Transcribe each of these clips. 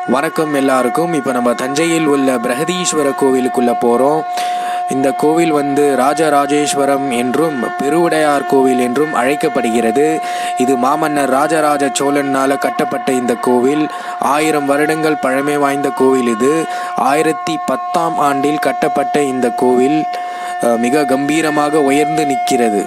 வணக்கம் எல்லாருக்கும் இப்போ நம்ம தஞ்சையில் உள்ள பிரகதீஸ்வர கோவிலுக்குள்ள போகிறோம் இந்த கோவில் வந்து ராஜராஜேஸ்வரம் என்றும் பெருவுடையார் கோவில் என்றும் அழைக்கப்படுகிறது இது மாமன்னர் ராஜராஜ சோழனால் கட்டப்பட்ட இந்த கோவில் ஆயிரம் வருடங்கள் பழமை வாய்ந்த கோவில் இது ஆயிரத்தி பத்தாம் ஆண்டில் கட்டப்பட்ட இந்த கோவில் அஹ், மிக கம்பீரமாக உயர்ந்து நிற்கிறது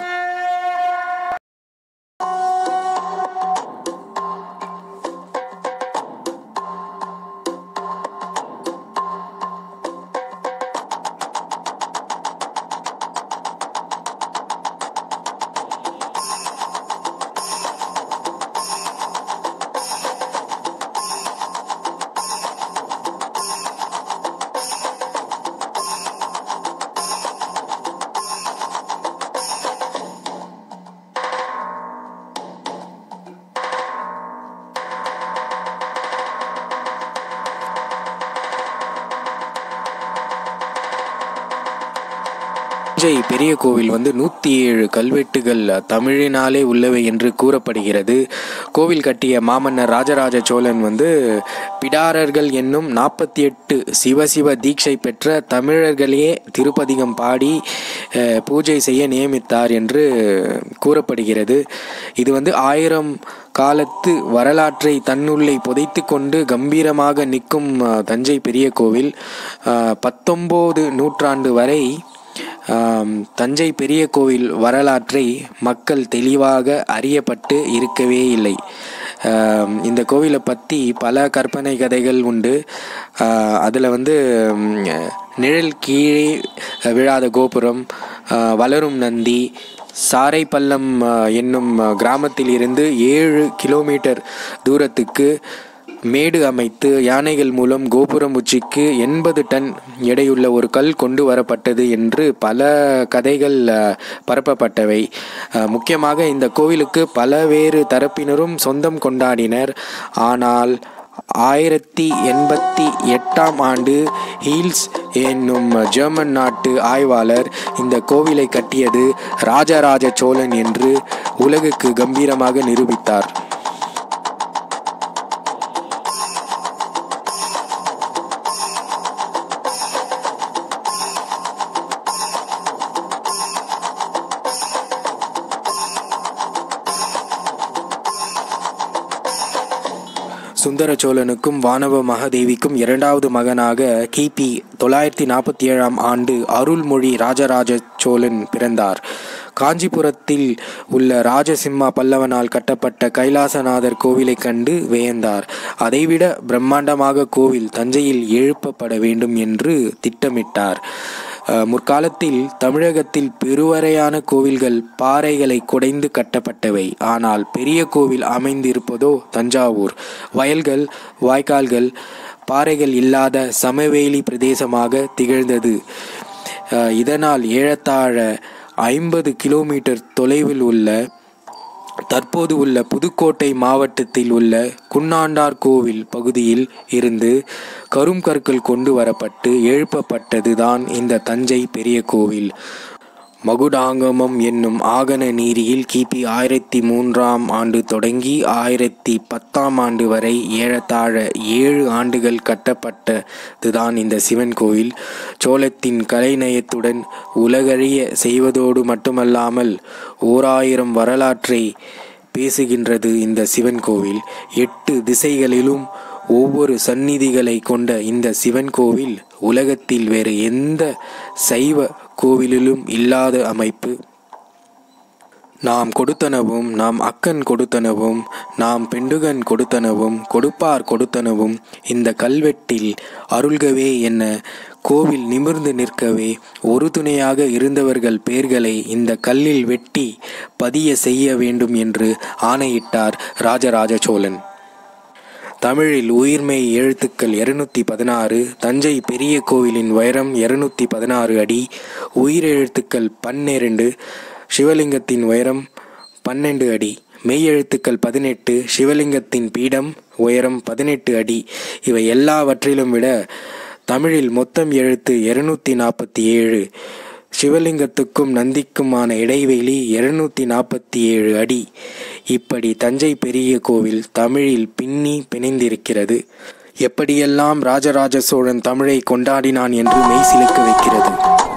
தஞ்சை பெரிய கோவில் வந்து நூற்றி ஏழு கல்வெட்டுகள் தமிழினாலே உள்ளவை என்று கூறப்படுகிறது கோவில் கட்டிய மாமன்னர் ராஜராஜ சோழன் வந்து பிடாரர்கள் என்னும் நாற்பத்தி எட்டு சிவசிவ தீட்சை பெற்ற தமிழர்களையே திருப்பதிகம் பாடி அஹ், பூஜை செய்ய நியமித்தார் என்று கூறப்படுகிறது இது வந்து ஆயிரம் காலத்து வரலாற்றை தன்னுள்ளே புதைத்து கொண்டு கம்பீரமாக நிற்கும் அஹ், தஞ்சை பெரிய கோவில் அஹ், பத்தொம்போது நூற்றாண்டு வரை ஆம், தஞ்சை பெரிய கோவில் வரலாற்றை மக்கள் தெளிவாக அறியப்பட்டு இருக்கவே இல்லை ஆம், இந்த கோவிலை பற்றி பல கற்பனை கதைகள் உண்டு அதில் வந்து ம், நிழல் கீழே விழாத கோபுரம் ஆ, வளரும் நந்தி சாரைப்பள்ளம் ஆ, என்னும் கிராமத்தில் இருந்து ஏழு கிலோமீட்டர் தூரத்துக்கு மேடு அமைத்து யானைகள் மூலம் கோபுரம் உச்சிக்கு எண்பது டன் எடையுள்ள ஒரு கல் கொண்டு வரப்பட்டது என்று பல கதைகள் அஹ், பரப்பப்பட்டவை அஹ், முக்கியமாக இந்த கோவிலுக்கு பலவேறு தரப்பினரும் சொந்தம் கொண்டாடினர் ஆனால் ஆயிரத்தி எண்பத்தி எட்டாம் ஆண்டு ஹீல்ஸ் என்னும் ஜெர்மன் நாட்டு ஆய்வாளர் இந்த கோவிலை கட்டியது ராஜராஜ சோழன் என்று உலகுக்கு கம்பீரமாக நிரூபித்தார் சுந்தர சோழனுக்கும் வானவ மகாதேவிக்கும் இரண்டாவது மகனாக கிபி தொள்ளாயிரத்தி நாற்பத்தி ஏழாம் ஆண்டு அருள்மொழி ராஜராஜ சோழன் பிறந்தார் காஞ்சிபுரத்தில் உள்ள ராஜசிம்மா பல்லவனால் கட்டப்பட்ட கைலாசநாதர் கோவிலை கண்டு வியந்தார் அதைவிட பிரம்மாண்டமாக கோவில் தஞ்சையில் எழுப்பப்பட வேண்டும் என்று திட்டமிட்டார் அஹ், முற்காலத்தில் தமிழகத்தில் பெருவரையான கோவில்கள் பாறைகளை குடைந்து கட்டப்பட்டவை ஆனால் பெரிய கோவில் அமைந்திருப்பதோ தஞ்சாவூர் வயல்கள் வாய்க்கால்கள் பாறைகள் இல்லாத சமவெளி பிரதேசமாக திகழ்ந்தது அஹ், இதனால் ஏறத்தாழ ஐம்பது கிலோமீட்டர் தொலைவில் உள்ள தற்போது உள்ள புதுக்கோட்டை மாவட்டத்தில் உள்ள குன்னாண்டார் கோவில் பகுதியில் இருந்து கரும் கற்கள் கொண்டு வரப்பட்டு எழுப்பப்பட்டதுதான் இந்த தஞ்சை பெரிய கோவில் மகுடாங்கமம் என்னும் ஆகன நீரியில் கிபி ஆயிரத்தி மூன்றாம் ஆண்டு தொடங்கி ஆயிரத்தி பத்தாம் ஆண்டு வரை ஏறத்தாழ ஏழு ஆண்டுகள் கட்டப்பட்டதுதான் இந்த சிவன் கோவில் சோளத்தின் கலைநயத்துடன் உலகறிய செய்வதோடு மட்டுமல்லாமல் ஓராயிரம் வரலாற்றை பேசுகின்றது இந்த சிவன் கோவில் எட்டு திசைகளிலும் ஒவ்வொரு சந்நிதிகளை கொண்ட இந்த சிவன் கோவில் உலகத்தில் வேறு எந்த சைவ கோவிலிலும் இல்லாத அமைப்பு நாம் கொடுத்தனவும் நாம் அக்கன் கொடுத்தனவும் நாம் பெண்டுகன் கொடுத்தனவும் கொடுப்பார் கொடுத்தனவும் இந்த கல்வெட்டில் அருள்கவே என்ன கோவில் நிமிர்ந்து நிற்கவே ஒரு துணையாக இருந்தவர்கள் பெயர்களை இந்த கல்லில் வெட்டி பதிய செய்ய வேண்டும் என்று ஆணையிட்டார் ராஜராஜ சோழன் தமிழில் உயிர்மெய் எழுத்துக்கள் இருநூத்தி பதினாறு தஞ்சை பெரிய கோவிலின் உயரம் இருநூத்தி பதினாறு அடி உயிரெழுத்துக்கள் பன்னிரண்டு சிவலிங்கத்தின் உயரம் பன்னெண்டு அடி மெய்யெழுத்துக்கள் பதினெட்டு சிவலிங்கத்தின் பீடம் உயரம் பதினெட்டு அடி இவை எல்லாவற்றிலும் விட தமிழில் மொத்தம் எழுத்து இருநூத்தி நாற்பத்தி ஏழு சிவலிங்கத்துக்கும் நந்திக்குமான இடைவெளி இருநூத்தி நாற்பத்தி ஏழு அடி இப்படி தஞ்சை பெரிய கோவில் தமிழில் பின்னி பிணைந்திருக்கிறது எப்படியெல்லாம் ராஜராஜ சோழன் தமிழை கொண்டாடினான் என்று மெய் சிலுக்க வைக்கிறது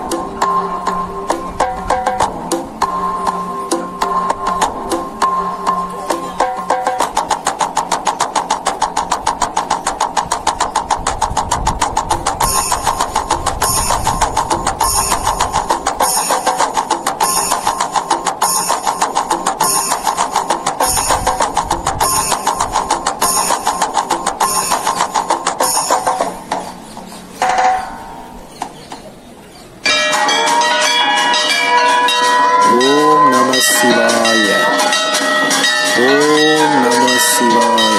ஓம் நம சிவாய ஓம் நம சிவாய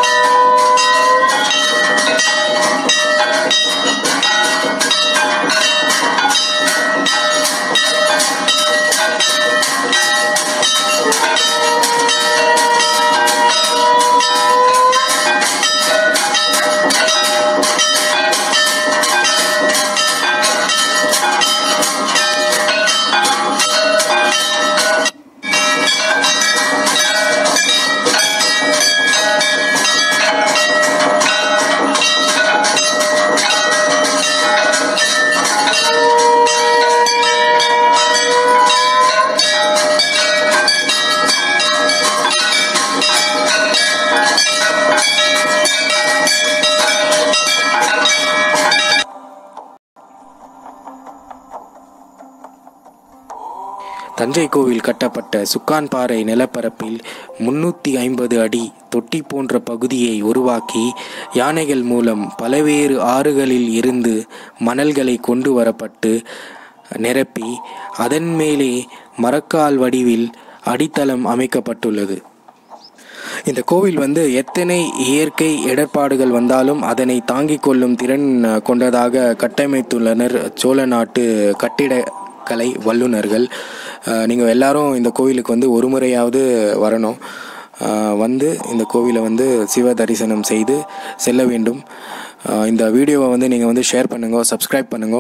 தஞ்சை கோவில் கட்டப்பட்ட சுக்கான்பாறை நிலப்பரப்பில் முன்னூற்றி ஐம்பது அடி தொட்டி போன்ற பகுதியை உருவாக்கி யானைகள் மூலம் பல்வேறு ஆறுகளில் இருந்து மணல்களை கொண்டு வரப்பட்டு நிரப்பி அதன் மேலே மரக்கால் வடிவில் அடித்தளம் அமைக்கப்பட்டுள்ளது இந்த கோவில் வந்து எத்தனை இயற்கை இடர்பாடுகள் வந்தாலும் அதனை தாங்கிக் கொள்ளும் திறன் அஹ், கொண்டதாக கட்டமைத்துள்ளனர் சோழ நாட்டு கட்டிடக்கலை வல்லுநர்கள் நீங்கள் எல்லாரும் இந்த கோவிலுக்கு வந்து ஒரு முறையாவது வரணும் அஹ், வந்து இந்த கோவிலை வந்து சிவ தரிசனம் செய்து செல்ல வேண்டும் அஹ், இந்த வீடியோவை வந்து நீங்கள் வந்து ஷேர் பண்ணுங்க சப்ஸ்கிரைப் பண்ணுங்க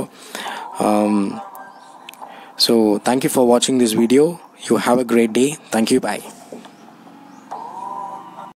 ஸோ தேங்க்யூ ஃபார் வாட்சிங் this video you have a great day thank you bye